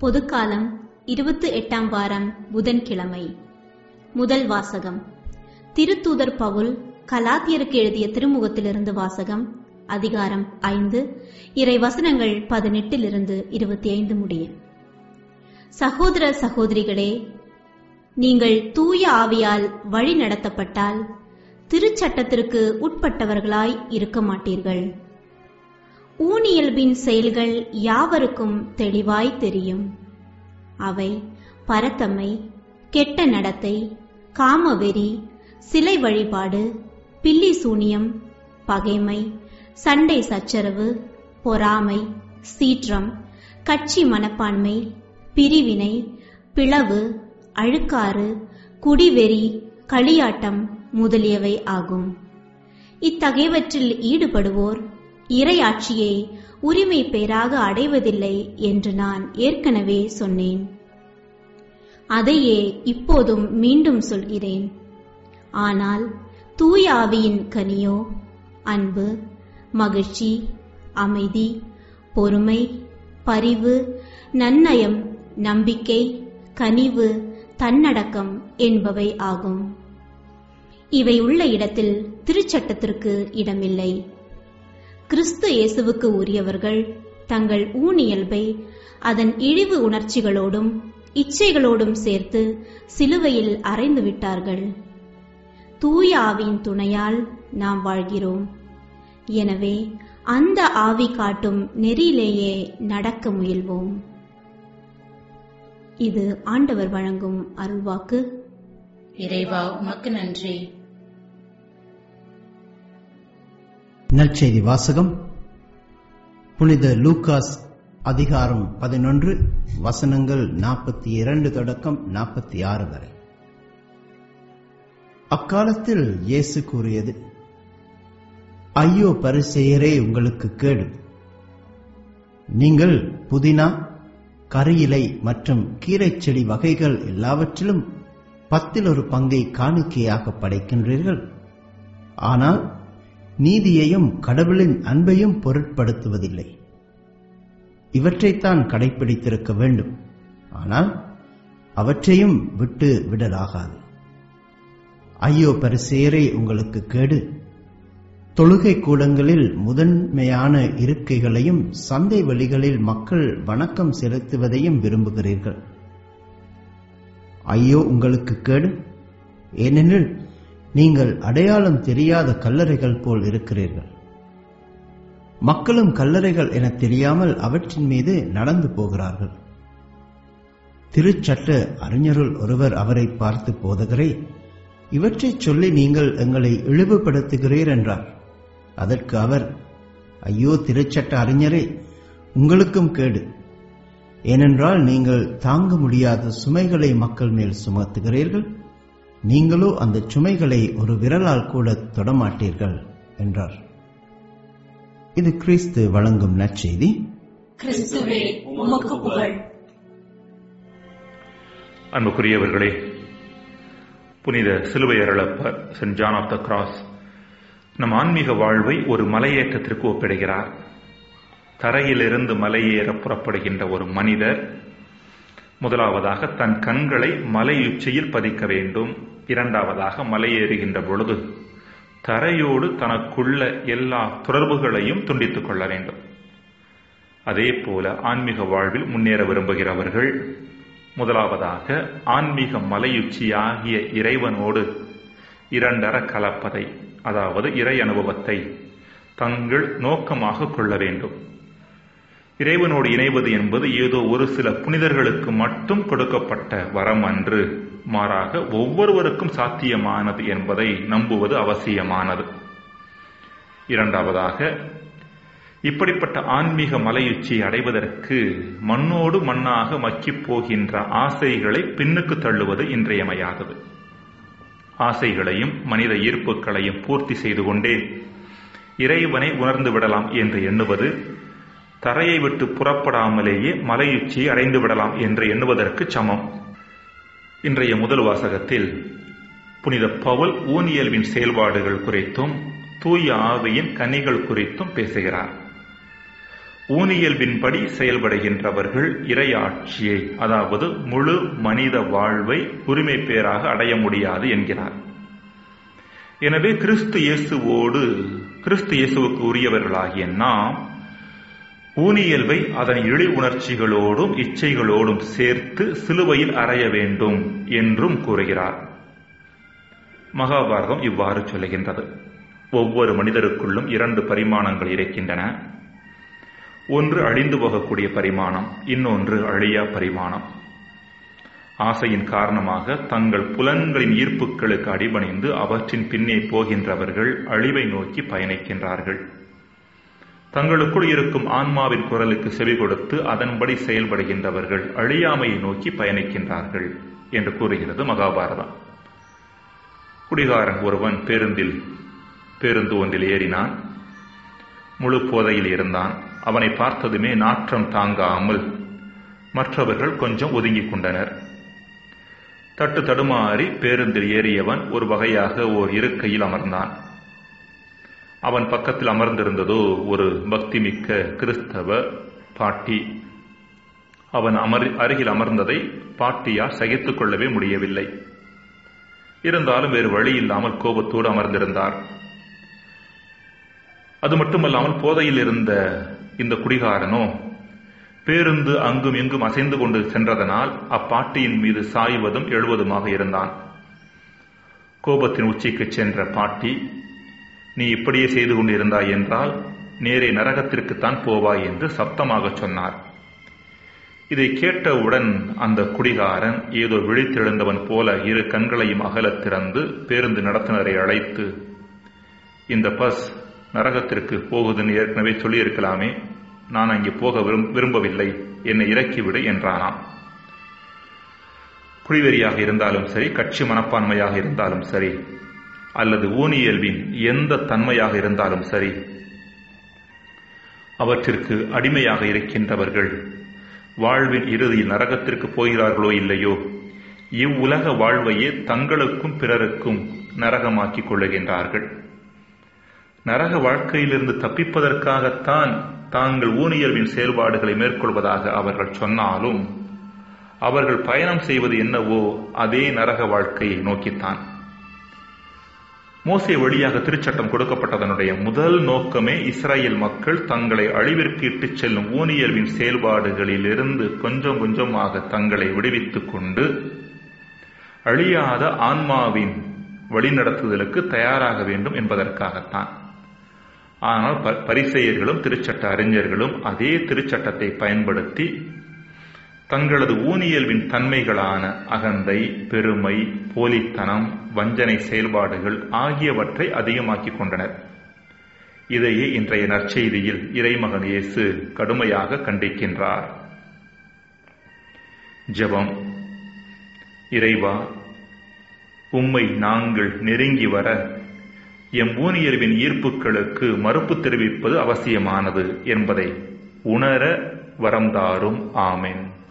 பொதுக்காலம் இருபத்தி எட்டாம் வாரம் புதன்கிழமை முதல் வாசகம் திருத்தூதர் பவுல் கலாத்தியருக்கு எழுதிய திருமுகத்திலிருந்து வாசகம் அதிகாரம் ஐந்து இறை வசனங்கள் பதினெட்டிலிருந்து இருபத்தி ஐந்து முடிய சகோதர சகோதரிகளே நீங்கள் தூய ஆவியால் வழி நடத்தப்பட்டால் திருச்சட்டத்திற்கு உட்பட்டவர்களாய் இருக்க மாட்டீர்கள் ஊனியல்பின் செயல்கள் யாவருக்கும் தெளிவாய் தெரியும் அவை பரத்தமை கெட்ட நடத்தை காமவெறி சிலை வழிபாடு பில்லி சூனியம் பகைமை சண்டை சச்சரவு பொறாமை சீற்றம் கட்சி மனப்பான்மை பிரிவினை பிளவு அழுக்காறு குடிவெறி களியாட்டம் முதலியவை ஆகும் இத்தகையவற்றில் ஈடுபடுவோர் இறையாட்சியை உரிமை பேராக அடைவதில்லை என்று நான் ஏற்கனவே சொன்னேன் அதையே இப்போதும் மீண்டும் சொல்கிறேன் ஆனால் தூய ஆவியின் கனியோ அன்பு மகிழ்ச்சி அமைதி பொறுமை பரிவு நன்னயம் நம்பிக்கை கனிவு தன்னடக்கம் என்பவை ஆகும் இவை உள்ள இடத்தில் திருச்சட்டத்திற்கு இடமில்லை கிறிஸ்து இயேசுவுக்கு உரியவர்கள் தங்கள் ஊனியல்பை அதன் இழிவு உணர்ச்சிகளோடும் இச்சைகளோடும் சேர்த்து சிலுவையில் அறைந்து விட்டார்கள் தூய ஆவியின் துணையால் நாம் வாழ்கிறோம் எனவே அந்த ஆவி காட்டும் நெறியிலேயே நடக்க முயல்வோம் இது ஆண்டவர் வழங்கும் அருள்வாக்கு இறைவா உமக்கு நன்றி நற்செய்தி வாசகம் புனித லூகாஸ் அதிகாரம் பதினொன்று வசனங்கள் நாற்பத்தி இரண்டு தொடக்கம் நாற்பத்தி ஆறு வரை அக்காலத்தில் இயேசு கூறியது ஐயோ பரிசெயரே உங்களுக்கு கேடு நீங்கள் புதினா கரியிலை மற்றும் கீரைச் செடி வகைகள் எல்லாவற்றிலும் பத்தில் ஒரு பங்கை காணிக்கையாக படைக்கின்றீர்கள் ஆனால் நீதியையும் கடவுளின் அன்பையும் பொருட்படுத்துவதில்லை இவற்றைத்தான் கடைபிடித்திருக்க வேண்டும் ஆனால் அவற்றையும் விட்டு விடலாகாது ஐயோ பரிசேரே உங்களுக்கு கேடு தொழுகை கூடங்களில் முதன்மையான இருக்கைகளையும் சந்தை வழிகளில் மக்கள் வணக்கம் செலுத்துவதையும் விரும்புகிறீர்கள் ஐயோ உங்களுக்கு கேடு ஏனெனில் நீங்கள் அடையாளம் தெரியாத கல்லறைகள் போல் இருக்கிறீர்கள் மக்களும் கல்லறைகள் என தெரியாமல் அவற்றின் மீது நடந்து போகிறார்கள் திருச்சட்ட அறிஞருள் ஒருவர் அவரை பார்த்து போதகரே இவற்றைச் சொல்லி நீங்கள் எங்களை இழிவுபடுத்துகிறீர் என்றார் அதற்கு அவர் ஐயோ திருச்சட்ட அறிஞரே உங்களுக்கும் கேடு ஏனென்றால் நீங்கள் தாங்க முடியாத சுமைகளை மக்கள் மேல் சுமத்துகிறீர்கள் நீங்களோ அந்த சுமைகளை ஒரு விரலால் கூட தொடமாட்டீர்கள் என்றார் இது கிறிஸ்து வழங்கும் நற்செய்தி கிறிஸ்துவே உமக்கு புகழ் அன்புக்குரியவர்களே புனித சிலுவை அருளப்பர் Saint John of the Cross நம் ஆன்மீக வாழ்வை ஒரு மலையேற்றத்திற்கு ஒப்பிடுகிறார் தரையிலிருந்து மலையேற புறப்படுகின்ற ஒரு மனிதர் முதலாவதாக தன் கண்களை மலையுச்சியில் பதிக்க வேண்டும் இரண்டாவதாக மலையேறுகின்ற பொழுது தரையோடு தனக்குள்ள எல்லா தொடர்புகளையும் துண்டித்துக் கொள்ள வேண்டும் அதே போல ஆன்மீக வாழ்வில் முன்னேற விரும்புகிறவர்கள் முதலாவதாக ஆன்மீக மலையுச்சியாகிய இறைவனோடு இரண்டர கலப்பதை அதாவது இறை அனுபவத்தை தங்கள் நோக்கமாக கொள்ள வேண்டும் இறைவனோடு இணைவது என்பது ஏதோ ஒரு சில புனிதர்களுக்கு மட்டும் கொடுக்கப்பட்ட வரம் அன்று மாறாக ஒவ்வொருவருக்கும் சாத்தியமானது என்பதை நம்புவது அவசியமானது இரண்டாவதாக இப்படிப்பட்ட ஆன்மீக மலையுச்சியை அடைவதற்கு மண்ணோடு மண்ணாக மக்கிப் போகின்ற ஆசைகளை பின்னுக்கு தள்ளுவது இன்றியமையாதது ஆசைகளையும் மனித ஈர்ப்புகளையும் பூர்த்தி செய்து கொண்டே இறைவனை உணர்ந்து விடலாம் என்று எண்ணுவது தரையை விட்டு புறப்படாமலேயே மலையுச்சியை அடைந்து விடலாம் என்று எண்ணுவதற்கு சமம் இன்றைய முதல் வாசகத்தில் புனித பவுல் ஊனியல்வின் செயல்பாடுகள் குறித்தும் தூய ஆவியின் கனிகள் குறித்தும் பேசுகிறார் ஊனியல்பின்படி செயல்படுகின்றவர்கள் இறையாட்சியை அதாவது முழு மனித வாழ்வை உரிமை பேராக அடைய முடியாது என்கிறார் எனவே கிறிஸ்து இயேசுவோடு கிறிஸ்து இயேசுவுக்கு உரியவர்களாகிய நாம் ஊனியல்வை அதன் இழி உணர்ச்சிகளோடும் இச்சைகளோடும் சேர்த்து சிலுவையில் அறைய வேண்டும் என்றும் கூறுகிறார் மகாபாரதம் இவ்வாறு சொல்லுகின்றது ஒவ்வொரு மனிதருக்குள்ளும் இரண்டு பரிமாணங்கள் இருக்கின்றன ஒன்று அழிந்து போகக்கூடிய பரிமாணம் இன்னொன்று அழியா பரிமாணம் ஆசையின் காரணமாக தங்கள் புலன்களின் ஈர்ப்புகளுக்கு அடிபணிந்து அவற்றின் பின்னே போகின்றவர்கள் அழிவை நோக்கி பயணிக்கின்றார்கள் தங்களுக்குள் இருக்கும் ஆன்மாவின் குரலுக்கு செவி கொடுத்து அதன்படி செயல்படுகின்றவர்கள் அழியாமையை நோக்கி பயணிக்கின்றார்கள் என்று கூறுகிறது மகாபாரதம் குடிகாரன் ஒருவன் பேருந்தில் பேருந்து ஒன்றில் ஏறினான் முழு போதையில் இருந்தான் அவனை பார்த்ததுமே நாற்றம் தாங்காமல் மற்றவர்கள் கொஞ்சம் ஒதுங்கிக் கொண்டனர் தட்டு தடுமாறி பேருந்தில் ஏறியவன் ஒரு வகையாக ஓர் இருக்கையில் அமர்ந்தான் அவன் பக்கத்தில் அமர்ந்திருந்ததோ ஒரு பக்திமிக்க கிறிஸ்தவ பாட்டி அவன் அமர் அருகில் அமர்ந்ததை பாட்டியால் சகித்துக் கொள்ளவே முடியவில்லை இருந்தாலும் வேறு வழி இல்லாமல் கோபத்தோடு அமர்ந்திருந்தார் அது மட்டுமல்லாமல் போதையில் இருந்த இந்த குடிகாரனோ பேருந்து அங்கும் இங்கும் அசைந்து கொண்டு சென்றதனால் அப்பாட்டியின் மீது சாய்வதும் எழுவதுமாக இருந்தான் கோபத்தின் உச்சிக்கு சென்ற பாட்டி நீ இப்படியே செய்து கொண்டிருந்தாய் என்றால் நேரே நரகத்திற்குத்தான் போவாய் என்று சப்தமாக சொன்னார் இதை கேட்டவுடன் அந்த குடிகாரன் ஏதோ விழித்தெழுந்தவன் போல இரு கண்களையும் அகலத் திறந்து பேருந்து நடத்துனரை அழைத்து இந்த பஸ் நரகத்திற்கு போகுதுன்னு ஏற்கனவே சொல்லியிருக்கலாமே நான் அங்கே போக விரும்பவில்லை என்னை இறக்கிவிடு என்றானாம் குடிவெறியாக இருந்தாலும் சரி கட்சி மனப்பான்மையாக இருந்தாலும் சரி அல்லது ஊனியல்வின் எந்த தன்மையாக இருந்தாலும் சரி அவற்றிற்கு அடிமையாக இருக்கின்றவர்கள் வாழ்வின் இறுதியில் நரகத்திற்கு போகிறார்களோ இல்லையோ இவ்வுலக வாழ்வையே தங்களுக்கும் பிறருக்கும் நரகமாக்கிக் கொள்ளுகின்றார்கள் நரக வாழ்க்கையிலிருந்து தப்பிப்பதற்காகத்தான் தாங்கள் ஊனியல்வின் செயல்பாடுகளை மேற்கொள்வதாக அவர்கள் சொன்னாலும் அவர்கள் பயணம் செய்வது என்னவோ அதே நரக வாழ்க்கையை நோக்கித்தான் மோசை வழியாக திருச்சட்டம் கொடுக்கப்பட்டதனுடைய முதல் நோக்கமே இஸ்ரேல் மக்கள் தங்களை அழிவிற்கு இட்டுச் செல்லும் ஊனியல்வின் செயல்பாடுகளிலிருந்து கொஞ்சம் கொஞ்சமாக தங்களை விடுவித்துக் கொண்டு அழியாத ஆன்மாவின் வழிநடத்துதலுக்கு தயாராக வேண்டும் என்பதற்காகத்தான் ஆனால் பரிசெயர்களும் திருச்சட்ட அறிஞர்களும் அதே திருச்சட்டத்தை பயன்படுத்தி தங்களது ஊனியல்வின் தன்மைகளான அகந்தை பெருமை போலித்தனம் வஞ்சனை செயல்பாடுகள் ஆகியவற்றை அதிகமாக்கிக் கொண்டனர் இதையே இன்றைய நற்செய்தியில் இறைமகன் இயேசு கடுமையாக கண்டிக்கின்றார் ஜெபம் இறைவா உம்மை நாங்கள் நெருங்கி வர எம் ஊனியர்வின் ஈர்ப்புகளுக்கு மறுப்பு தெரிவிப்பது அவசியமானது என்பதை உணர வரம்தாரும் ஆமென்